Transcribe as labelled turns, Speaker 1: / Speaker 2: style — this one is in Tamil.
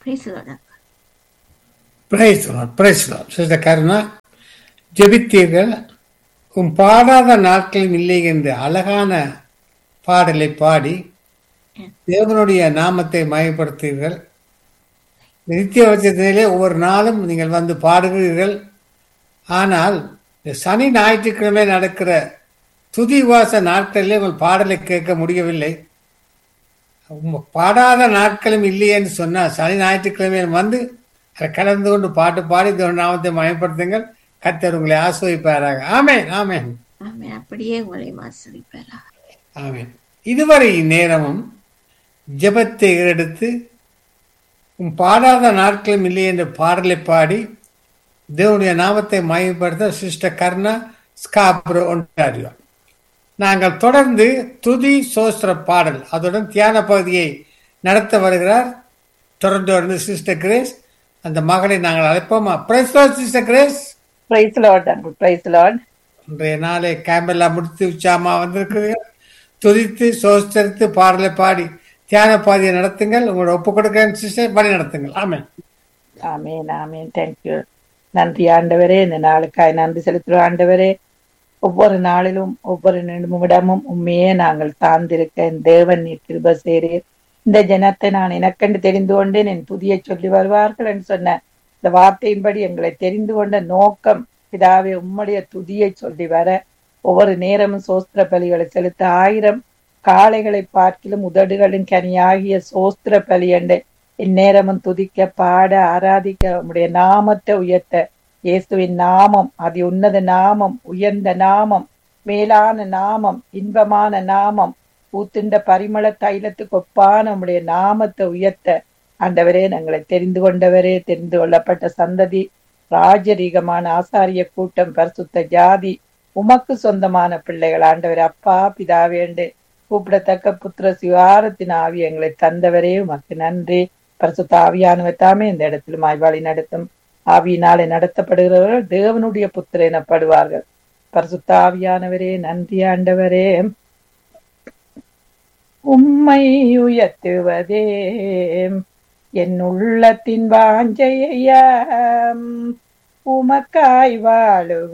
Speaker 1: பேசுகிறதா
Speaker 2: பிரைஸ் பிரைஸ் சிஸ்டர் கருணா ஜெபித்தீர்கள் உன் பாடாத நாட்களும் இல்லை என்று அழகான பாடலை பாடி தேவனுடைய நாமத்தை மயப்படுத்தீர்கள் நித்திய வச்சத்திலே ஒவ்வொரு நாளும் நீங்கள் வந்து பாடுகிறீர்கள் ஆனால் இந்த சனி ஞாயிற்றுக்கிழமை நடக்கிற துதி வாச நாட்களிலே உங்கள் பாடலை கேட்க முடியவில்லை உம் பாடாத நாட்களும் இல்லையேன்னு சொன்னால் சனி ஞாயிற்றுக்கிழமையில் வந்து அதை கலந்து கொண்டு பாட்டு பாடி தேவன் நாமத்தை மயப்படுத்துங்கள் கத்தர் உங்களை ஆஸ்வதிப்பாராக ஆமேன் ஆமேன்
Speaker 1: ஆமே அப்படியே உங்களை ஆசிரிப்பாரா
Speaker 2: ஆமேன் இதுவரை நேரமும் ஜெபத்தை எடுத்து உன் பாடாத நாட்களும் இல்லை என்ற பாடலை பாடி தேவனுடைய நாமத்தை மயப்படுத்த சிஸ்டர் கர்ணா ஸ்காப்ரோ ஒன்றாரியோ நாங்கள் தொடர்ந்து துதி சோஸ்திர பாடல் அதுடன் தியான பகுதியை நடத்த வருகிறார் தொடர்ந்து வந்து சிஸ்டர் கிரேஸ் அந்த மகளை நாங்கள் அழைப்போமா praise sister Grace
Speaker 3: praise Lord அன்பு பிரைஸ் லார்ட்
Speaker 2: இன்றைய நாளை கேம்பெல்லாம் முடித்து உச்சாமா வந்திருக்கிறீர்கள் துதித்து சோஸ்தரித்து பாடலை பாடி தியான பாதியை நடத்துங்கள் உங்களோட ஒப்பு கொடுக்கிறேன் சிஸ்டர் பணி நடத்துங்கள் ஆமென்
Speaker 3: ஆமேன் ஆமேன் தேங்க்யூ நன்றி ஆண்டவரே இந்த நாளுக்காய் நன்றி செலுத்துகிறோம் ஆண்டவரே ஒவ்வொரு நாளிலும் ஒவ்வொரு நிமிடமும் உண்மையே நாங்கள் சார்ந்திருக்க என் தேவன் நீர் கிருப சேரீர் இந்த ஜனத்தை நான் எனக்கென்று தெரிந்து கொண்டேன் என் புதிய சொல்லி வருவார்கள் என்று சொன்ன இந்த வார்த்தையின்படி எங்களை தெரிந்து கொண்ட நோக்கம் பிதாவே உம்முடைய துதியை சொல்லி வர ஒவ்வொரு நேரமும் சோஸ்திர பலிகளை செலுத்த ஆயிரம் காளைகளை பார்க்கிலும் உதடுகளின் கனியாகிய சோஸ்திர பலி என்று இந்நேரமும் துதிக்க பாட ஆராதிக்க உம்முடைய நாமத்தை உயர்த்த இயேசுவின் நாமம் அதி உன்னத நாமம் உயர்ந்த நாமம் மேலான நாமம் இன்பமான நாமம் பூத்துண்ட பரிமள தைலத்துக்கு ஒப்பான உம்முடைய நாமத்தை உயர்த்த ஆண்டவரே நாங்களை தெரிந்து கொண்டவரே தெரிந்து கொள்ளப்பட்ட சந்ததி ராஜரீகமான ஆசாரிய கூட்டம் பரிசுத்த ஜாதி உமக்கு சொந்தமான பிள்ளைகள் ஆண்டவர் அப்பா பிதாவேண்டு கூப்பிடத்தக்க புத்திர சிவாரத்தின் ஆவி எங்களை தந்தவரே உமக்கு நன்றி பரிசுத்த ஆவியானவர் தாமே இந்த இடத்தில் மாய்வாளி நடத்தும் ஆவியினாலே நடத்தப்படுகிறவர்கள் தேவனுடைய புத்திர எனப்படுவார்கள் பரிசுத்த ஆவியானவரே நன்றி ஆண்டவரே உம்மை உயர்த்துவதே என் உள்ளத்தின் வாஞ்சையா உமக்காய் வாழுவ